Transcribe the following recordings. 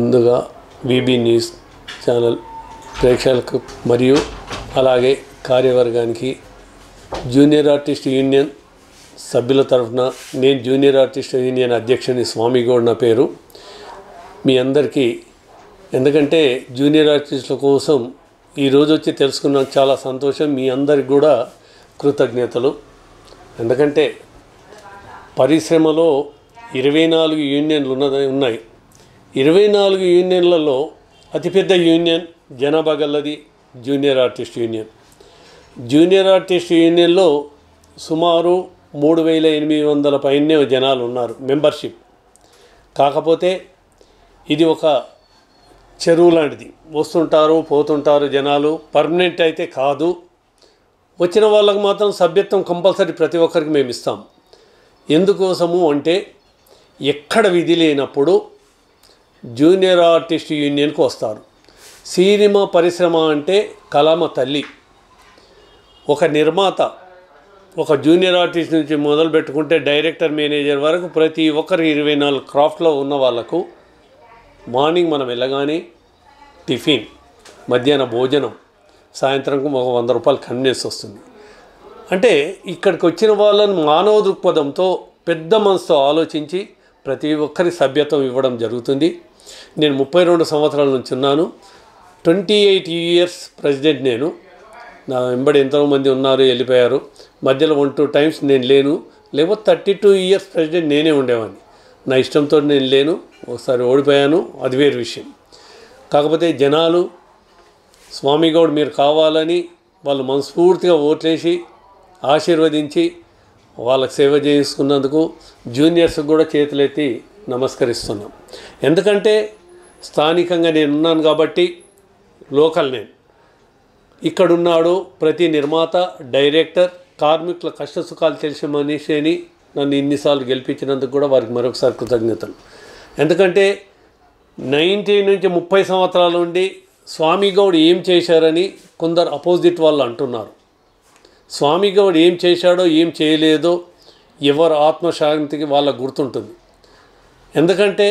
ముందుగా VB news channel ప్రేక్షకులకు మరియు అలాగే కార్యవర్గానికి జూనియర్ ఆర్టిస్ట్ యూనియన్ సభ్యుల తరఫున నేను జూనియర్ ఆర్టిస్ట్ యూనియన్ అధ్యక్షుని స్వామి గౌడ్ నా పేరు మీ అందరికీ ఎందుకంటే జూనియర్ ఆర్టిస్టుల కోసం ఈరోజు వచ్చి తెలుసుకున్నాం చాలా సంతోషం మీ అందరికి కూడా కృతజ్ఞతలు ఎందుకంటే పరిశ్రమలో ఇరవై నాలుగు యూనియన్లు ఉన్నది ఉన్నాయి ఇరవై నాలుగు యూనియన్లలో అతిపెద్ద యూనియన్ జనాభా గల్లది junior artist union junior artist యూనియన్లో సుమారు మూడు వేల ఎనిమిది వందల పైనే జనాలు ఉన్నారు మెంబర్షిప్ కాకపోతే ఇది ఒక చెరువు లాంటిది వస్తుంటారు పోతుంటారు జనాలు పర్మనెంట్ అయితే కాదు వచ్చిన వాళ్ళకి మాత్రం సభ్యత్వం కంపల్సరీ ప్రతి ఒక్కరికి మేము ఇస్తాం ఎందుకోసము అంటే ఎక్కడ విధి లేనప్పుడు జూనియర్ ఆర్టిస్ట్ యూనియన్కి వస్తారు సినిమా పరిశ్రమ అంటే కళామ తల్లి ఒక నిర్మాత ఒక జూనియర్ ఆర్టిస్ట్ నుంచి మొదలు పెట్టుకుంటే డైరెక్టర్ మేనేజర్ వరకు ప్రతి ఒక్కరు ఇరవై నాలుగు క్రాఫ్ట్లో ఉన్న వాళ్ళకు మార్నింగ్ మనం వెళ్ళగానే టిఫిన్ మధ్యాహ్న భోజనం సాయంత్రం ఒక వంద రూపాయలు కన్వెన్స్ వస్తుంది అంటే ఇక్కడికి వచ్చిన వాళ్ళని మానవ దృక్పథంతో పెద్ద మనసుతో ఆలోచించి ప్రతి ఒక్కరి సభ్యత్వం ఇవ్వడం జరుగుతుంది నేను ముప్పై రెండు సంవత్సరాల నుంచి ఉన్నాను ట్వంటీ ఎయిట్ ఇయర్స్ ప్రెసిడెంట్ నేను నా వెంబడి ఎంతోమంది ఉన్నారు వెళ్ళిపోయారు మధ్యలో వన్ టూ టైమ్స్ నేను లేను లేకపోతే థర్టీ టూ ఇయర్స్ ప్రెసిడెంట్ నేనే ఉండేవాడిని నా ఇష్టంతో నేను లేను ఒకసారి ఓడిపోయాను అది వేరు విషయం కాకపోతే జనాలు స్వామి గౌడ్ మీరు కావాలని వాళ్ళు మనస్ఫూర్తిగా ఓట్లేసి ఆశీర్వదించి వాళ్ళకి సేవ చేసుకున్నందుకు జూనియర్స్కి కూడా చేతులెత్తి నమస్కరిస్తున్నాం ఎందుకంటే స్థానికంగా నేను ఉన్నాను కాబట్టి లోకల్ నేను ఇక్కడున్నాడు ప్రతి నిర్మాత డైరెక్టర్ కార్మికుల కష్ట సుఖాలు తెలిసిన మనిషి అని నన్ను ఇన్నిసార్లు గెలిపించినందుకు కూడా వారికి మరొకసారి కృతజ్ఞతలు ఎందుకంటే నైన్టీ నుంచి ముప్పై సంవత్సరాల నుండి స్వామి గౌడ్ ఏం చేశారని కొందరు అపోజిట్ వాళ్ళు అంటున్నారు స్వామి గౌడ్ ఏం చేశాడో ఏం చేయలేదో ఎవరు ఆత్మశాంతికి వాళ్ళకు గుర్తుంటుంది ఎందుకంటే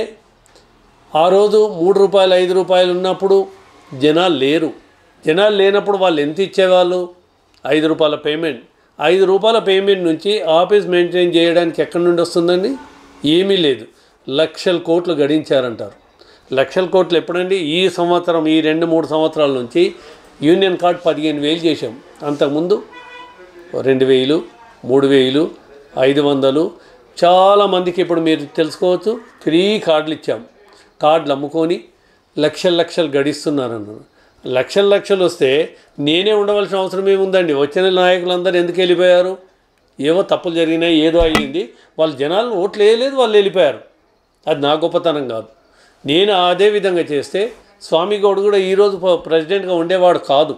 ఆ రోజు మూడు రూపాయలు ఐదు రూపాయలు ఉన్నప్పుడు జనాలు లేరు జనాలు లేనప్పుడు వాళ్ళు ఎంత ఇచ్చేవాళ్ళు ఐదు రూపాయల పేమెంట్ ఐదు రూపాయల పేమెంట్ నుంచి ఆఫీస్ మెయింటైన్ చేయడానికి ఎక్కడి నుండి వస్తుందండి ఏమీ లేదు లక్షల కోట్లు గడించారంటారు లక్షల కోట్లు ఎప్పుడండి ఈ సంవత్సరం ఈ రెండు మూడు సంవత్సరాల నుంచి యూనియన్ కార్డ్ పదిహేను వేలు చేశాం అంతకుముందు రెండు వేలు మూడు వేలు ఐదు వందలు చాలామందికి ఇప్పుడు మీరు తెలుసుకోవచ్చు ఫ్రీ కార్డులు ఇచ్చాం కార్డులు అమ్ముకొని లక్షల లక్షలు గడిస్తున్నారన్నారు లక్షల లక్షలు వస్తే నేనే ఉండవలసిన అవసరం ఏముందండి వచ్చిన నాయకులందరూ ఎందుకు వెళ్ళిపోయారు ఏవో తప్పులు జరిగినాయి ఏదో అయ్యింది వాళ్ళు జనాలు ఓట్లు వేయలేదు వాళ్ళు వెళ్ళిపోయారు అది నా గొప్పతనం కాదు నేను అదే విధంగా చేస్తే స్వామి గౌడ్ కూడా ఈరోజు ప- ప్రెసిడెంట్గా ఉండేవాడు కాదు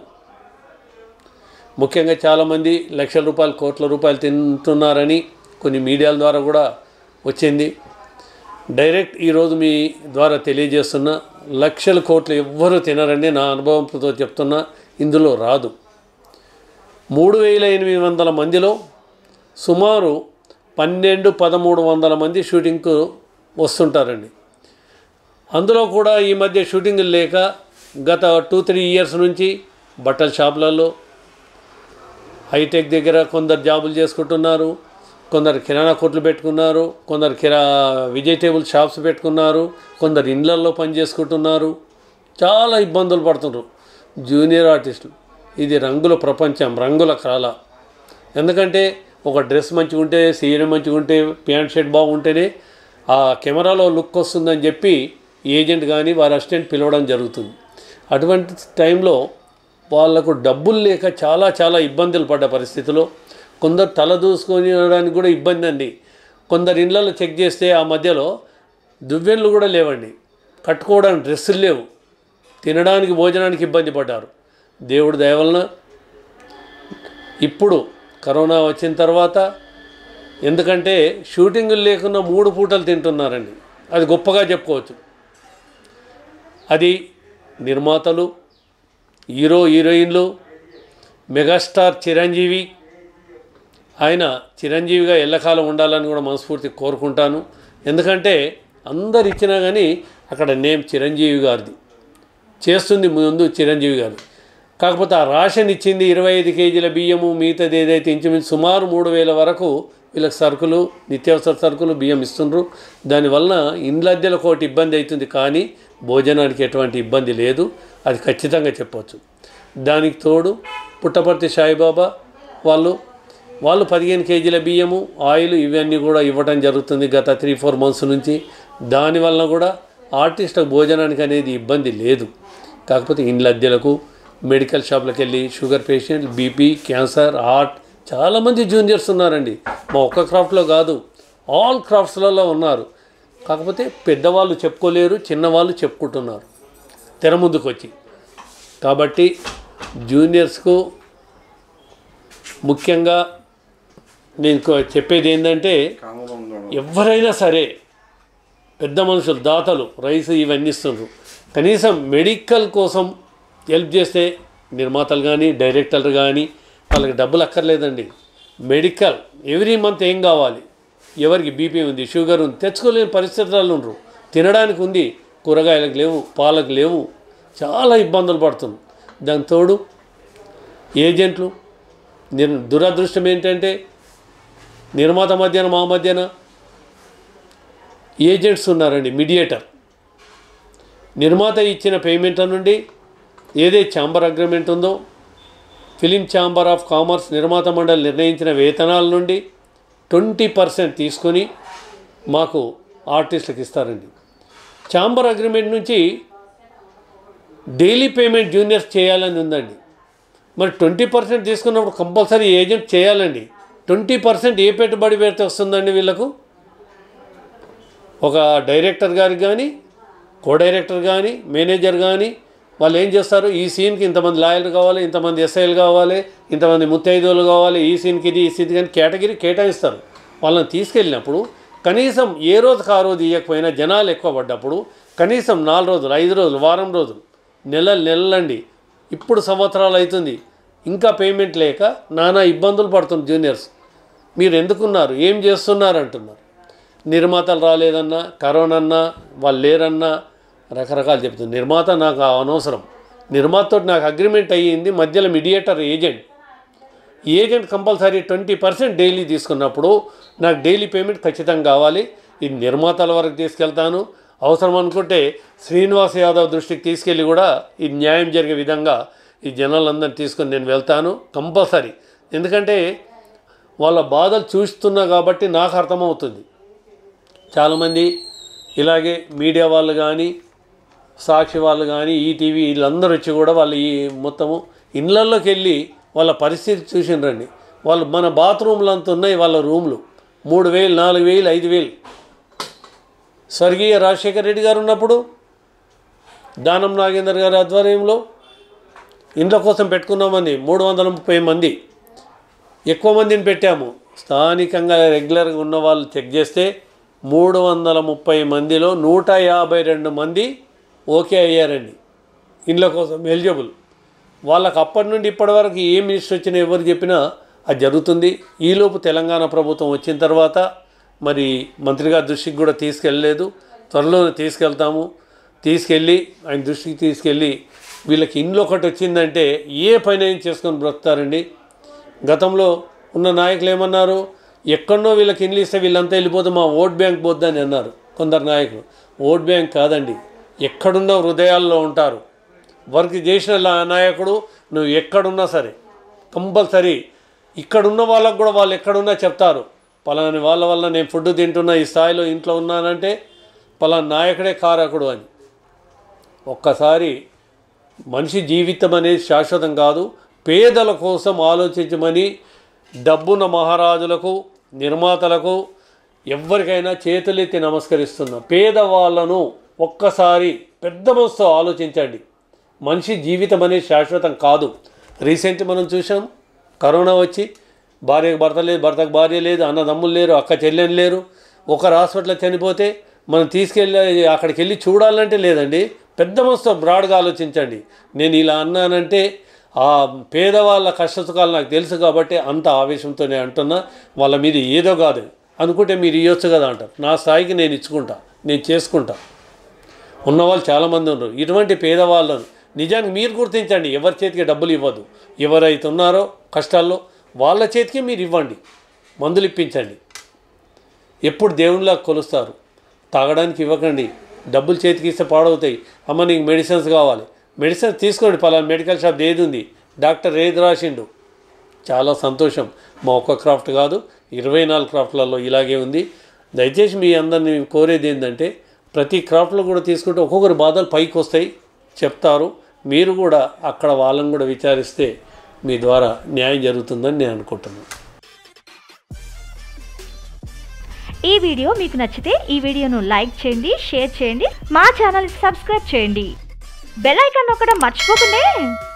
ముఖ్యంగా చాలామంది లక్షల రూపాయలు కోట్ల రూపాయలు తింటున్నారని కొన్ని మీడియాల ద్వారా కూడా వచ్చింది డైరెక్ట్ ఈరోజు మీ ద్వారా తెలియజేస్తున్న లక్షల కోట్లు ఎవ్వరూ తినరని నా అనుభవంతో చెప్తున్నా ఇందులో రాదు మూడు వేల ఎనిమిది వందల మందిలో సుమారు పన్నెండు పదమూడు వందల మంది షూటింగ్కు వస్తుంటారండి అందులో కూడా ఈ మధ్య షూటింగులు లేక గత టూ త్రీ ఇయర్స్ నుంచి బట్టల షాపులలో హైటెక్ దగ్గర కొందరు జాబులు చేసుకుంటున్నారు కొందరు కిరాణా కొట్లు పెట్టుకున్నారు కొందరు కిరా వెజిటేబుల్ షాప్స్ పెట్టుకున్నారు కొందరు ఇండ్లల్లో పని చేసుకుంటున్నారు చాలా ఇబ్బందులు పడుతున్నారు జూనియర్ ఆర్టిస్టులు ఇది రంగుల ప్రపంచం రంగుల కాల ఎందుకంటే ఒక డ్రెస్ మంచిగా ఉంటే సీరియల్ మంచిగా ఉంటే ప్యాంట్ షర్ట్ బాగుంటేనే ఆ కెమెరాలో లుక్ వస్తుందని చెప్పి ఏజెంట్ కానీ వారి అసిస్టెంట్ పిలవడం జరుగుతుంది అటువంటి టైంలో వాళ్ళకు డబ్బులు లేక చాలా చాలా ఇబ్బందులు పడ్డ పరిస్థితిలో కొందరు తల దూసుకొని కూడా ఇబ్బంది అండి కొందరు ఇళ్ళలో చెక్ చేస్తే ఆ మధ్యలో దువ్వెన్లు కూడా లేవండి కట్టుకోవడానికి డ్రెస్సులు లేవు తినడానికి భోజనానికి ఇబ్బంది పడ్డారు దేవుడి దయ వలన ఇప్పుడు కరోనా వచ్చిన తర్వాత ఎందుకంటే షూటింగులు లేకుండా మూడు పూటలు తింటున్నారండి అది గొప్పగా చెప్పుకోవచ్చు అది నిర్మాతలు హీరో హీరోయిన్లు మెగాస్టార్ చిరంజీవి ఆయన చిరంజీవిగా ఎల్లకాలం ఉండాలని కూడా మనస్ఫూర్తి కోరుకుంటాను ఎందుకంటే అందరు ఇచ్చినా కానీ అక్కడ నేమ్ చిరంజీవి గారిది చేస్తుంది ముందు చిరంజీవి గారు కాకపోతే ఆ రాషన్ ఇచ్చింది ఇరవై ఐదు కేజీల బియ్యము మిగతాది ఏదైతే ఇంచుమించు సుమారు మూడు వేల వరకు వీళ్ళకి సరుకులు నిత్యావసర సరుకులు బియ్యం ఇస్తుండ్రు దానివల్ల ఇండ్లద్దెలకు ఒకటి ఇబ్బంది అవుతుంది కానీ భోజనానికి ఎటువంటి ఇబ్బంది లేదు అది ఖచ్చితంగా చెప్పవచ్చు దానికి తోడు పుట్టపర్తి సాయిబాబా వాళ్ళు వాళ్ళు పదిహేను కేజీల బియ్యము ఆయిల్ ఇవన్నీ కూడా ఇవ్వడం జరుగుతుంది గత త్రీ ఫోర్ మంత్స్ నుంచి దానివల్ల కూడా ఆర్టిస్టులకు భోజనానికి అనేది ఇబ్బంది లేదు కాకపోతే ఇండ్ల అద్దెలకు మెడికల్ షాప్లకు వెళ్ళి sugar patient BP cancer heart చాలామంది జూనియర్స్ ఉన్నారండి మా ఒక్క క్రాఫ్ట్లో కాదు ఆల్ క్రాఫ్ట్స్లలో ఉన్నారు కాకపోతే పెద్దవాళ్ళు చెప్పుకోలేరు చిన్నవాళ్ళు చెప్పుకుంటున్నారు తెర ముందుకు వచ్చి కాబట్టి జూనియర్స్కు ముఖ్యంగా నేను కొ- చెప్పేది ఏంటంటే ఎవరైనా సరే పెద్ద మనుషులు దాతలు రైస్ ఇవన్నీ ఇస్తుండ్రు కనీసం మెడికల్ కోసం హెల్ప్ చేస్తే నిర్మాతలు కానీ డైరెక్టర్లు కానీ వాళ్ళకి డబ్బులు అక్కర్లేదండి మెడికల్ ఎవ్రీ మంత్ ఏం కావాలి ఎవరికి బీపీ ఉంది షుగర్ ఉంది తెచ్చుకోలేని పరిస్థితుల్లో ఉండరు తినడానికి ఉంది కూరగాయలకు లేవు పాలకు లేవు చాలా ఇబ్బందులు పడుతుంది దాని తోడు ఏజెంట్లు నిర్ దురదృష్టం ఏంటంటే నిర్మాత మధ్యన మా మధ్యన ఏజెంట్స్ ఉన్నారండి మీడియేటర్ నిర్మాత ఇచ్చిన పేమెంట్ల నుండి ఏదైతే ఛాంబర్ అగ్రిమెంట్ ఉందో ఫిలిం ఛాంబర్ ఆఫ్ కామర్స్ నిర్మాత మండలి నిర్ణయించిన వేతనాల నుండి ట్వంటీ పర్సెంట్ తీసుకొని మాకు ఆర్టిస్టులకు ఇస్తారండి ఛాంబర్ అగ్రిమెంట్ నుంచి డైలీ పేమెంట్ జూనియర్స్ చేయాలని ఉందండి మరి ట్వంటీ పర్సెంట్ తీసుకున్నప్పుడు కంపల్సరీ ఏజెంట్ చేయాలండి ట్వంటీ పర్సెంట్ ఏ పెట్టుబడి పెడితే వస్తుందండి వీళ్ళకు ఒక డైరెక్టర్ గారికి కానీ కో డైరెక్టర్ కానీ మేనేజర్ కానీ వాళ్ళు ఏం చేస్తారు ఈ సీన్కి ఇంతమంది లాయర్లు కావాలి ఇంతమంది ఎస్ఐలు కావాలి ఇంతమంది ముత్తైదువులు కావాలి ఈ సీన్కి ఇది ఈ సీన్కి కానీ కేటగిరీ కేటాయిస్తారు వాళ్ళని తీసుకెళ్ళినప్పుడు కనీసం ఏ రోజుకి ఆ రోజు ఇవ్వకపోయినా జనాలు ఎక్కువ పడ్డప్పుడు కనీసం నాలుగు రోజులు ఐదు రోజులు వారం రోజులు నెలలు నెలలండి ఇప్పుడు సంవత్సరాలు అవుతుంది ఇంకా పేమెంట్ లేక నానా ఇబ్బందులు పడుతుంది జూనియర్స్ మీరు ఎందుకున్నారు ఏం చేస్తున్నారు అంటున్నారు నిర్మాతలు రాలేదన్నా కరోనా అన్నా వాళ్ళు లేరన్నా రకరకాలు చెప్తుంది నిర్మాత నాకు అనవసరం నిర్మాతతో నాకు అగ్రిమెంట్ అయ్యింది మధ్యలో mediator agent agent compulsory twenty percent daily తీసుకున్నప్పుడు నాకు డైలీ పేమెంట్ ఖచ్చితంగా కావాలి ఇది నిర్మాతల వరకు తీసుకెళ్తాను అవసరం అనుకుంటే శ్రీనివాస్ యాదవ్ దృష్టికి తీసుకెళ్ళి కూడా ఈ న్యాయం జరిగే విధంగా ఈ జనాలందరినీ తీసుకొని నేను వెళ్తాను కంపల్సరీ ఎందుకంటే వాళ్ళ బాధలు చూస్తున్నా కాబట్టి నాకు అర్థమవుతుంది చాలామంది ఇలాగే మీడియా వాళ్ళు కానీ సాక్షి వాళ్ళు కానీ ఈటీవీ వీళ్ళందరూ వచ్చి కూడా వాళ్ళు ఈ మొత్తము ఇళ్ళల్లోకి వెళ్ళి వాళ్ళ పరిస్థితి చూసిండ్రండి వాళ్ళు మన బాత్రూమ్లు అంత ఉన్నాయి వాళ్ళ రూమ్లు మూడు వేలు నాలుగు వేలు ఐదు వేలు స్వర్గీయ రాజశేఖర రెడ్డి గారు ఉన్నప్పుడు దానం నాగేందర్ గారి ఆధ్వర్యంలో ఇండ్ల కోసం పెట్టుకున్నామని మూడు వందల ముప్పై మంది ఎక్కువ మందిని పెట్టాము స్థానికంగా రెగ్యులర్గా ఉన్న వాళ్ళు చెక్ చేస్తే మూడు వందల ముప్పై మందిలో నూట యాభై రెండు మంది ఓకే అయ్యారండి ఇండ్ల కోసం ఎలిజిబుల్ వాళ్ళకి అప్పటి నుండి ఇప్పటి వరకు ఏ మినిస్టర్ వచ్చినా ఎవరు చెప్పినా అది జరుగుతుంది ఈలోపు తెలంగాణ ప్రభుత్వం వచ్చిన తర్వాత మరి మంత్రి గారి దృష్టికి కూడా తీసుకెళ్ళలేదు త్వరలోనే తీసుకెళ్తాము తీసుకెళ్ళి ఆయన దృష్టికి తీసుకెళ్ళి వీళ్ళకి ఇండ్లు ఒకటి వచ్చిందంటే ఏ పని అయినా చేసుకొని బ్రతుకుతారండి గతంలో ఉన్న నాయకులు ఏమన్నారు ఎక్కడనో వీళ్ళకి ఇండ్లు ఇస్తే వీళ్ళంతా వెళ్ళిపోతే మా ఓట్ బ్యాంక్ పోద్దని అన్నారు కొందరు నాయకులు ఓట్ బ్యాంక్ కాదండి ఎక్కడున్న హృదయాల్లో ఉంటారు వర్క్ చేసిన లా- నాయకుడు నువ్వు ఎక్కడున్నా సరే కంపల్సరీ ఇక్కడున్న వాళ్ళకు కూడా వాళ్ళు ఎక్కడున్నా చెప్తారు పలాని వాళ్ళ వల్ల నేను ఫుడ్ తింటున్నా ఈ స్థాయిలో ఇంట్లో ఉన్నానంటే పలానా నాయకుడే కారకుడు అని ఒక్కసారి మనిషి జీవితం అనేది శాశ్వతం కాదు పేదల కోసం ఆలోచించమని డబ్బున్న మహారాజులకు నిర్మాతలకు ఎవరికైనా చేతులెత్తి నమస్కరిస్తున్నా పేదవాళ్ళను ఒక్కసారి పెద్ద మనసుతో ఆలోచించండి మనిషి జీవితం అనేది శాశ్వతం కాదు రీసెంట్ మనం చూసాం కరోనా వచ్చి భార్యకు భర్త లేదు భర్తకు భార్య లేదు అన్నదమ్ములు లేరు అక్క చెల్లెని లేరు ఒకరు హాస్పిటల్లో చనిపోతే మనం తీసుకెళ్ళి అక్కడికి వెళ్ళి చూడాలంటే లేదండి పెద్ద మనసుతో బ్రాడ్గా ఆలోచించండి నేను ఇలా అన్నానంటే ఆ పేదవాళ్ళ కష్టసుఖాలు నాకు తెలుసు కాబట్టి అంత ఆవేశంతోనే అంటున్నా వాళ్ళ మీద ఏదో కాదు అనుకుంటే మీరు ఇవ్వచ్చు కదా అంటారు నా స్థాయికి నేను ఇచ్చుకుంటా నేను చేసుకుంటా ఉన్నవాళ్ళు చాలామంది ఉన్నారు ఇటువంటి పేదవాళ్ళను నిజానికి మీరు గుర్తించండి ఎవరి చేతికి డబ్బులు ఇవ్వద్దు ఎవరైతే ఉన్నారో కష్టాల్లో వాళ్ళ చేతికి మీరు ఇవ్వండి మందులు ఇప్పించండి ఎప్పుడు దేవునిలా కొలుస్తారు తాగడానికి ఇవ్వకండి డబ్బులు చేతికి ఇస్తే పాడవుతాయి అమ్మ నీకు మెడిసిన్స్ కావాలి మెడిసిన్స్ తీసుకోండి పలానా మెడికల్ షాప్ ఏది ఉంది డాక్టర్ ఏది రాసిండు చాలా సంతోషం మా ఒక్క క్రాఫ్ట్ కాదు ఇరవై నాలుగు క్రాఫ్ట్లలో ఇలాగే ఉంది దయచేసి మీ అందరిని కోరేది ఏంటంటే ప్రతి క్రాఫ్ట్లో కూడా తీసుకుంటే ఒక్కొక్కరి బాధలు పైకి వస్తాయి చెప్తారు మీరు కూడా అక్కడ వాళ్ళని కూడా విచారిస్తే మీ ద్వారా న్యాయం జరుగుతుందని నేను అనుకుంటున్నాను ఈ వీడియో మీకు నచ్చితే ఈ వీడియోను లైక్ చేయండి షేర్ చేయండి మా ఛానల్ సబ్స్క్రైబ్ చేయండి బెల్ ఐకాన్ నొక్కడం మర్చిపోకండి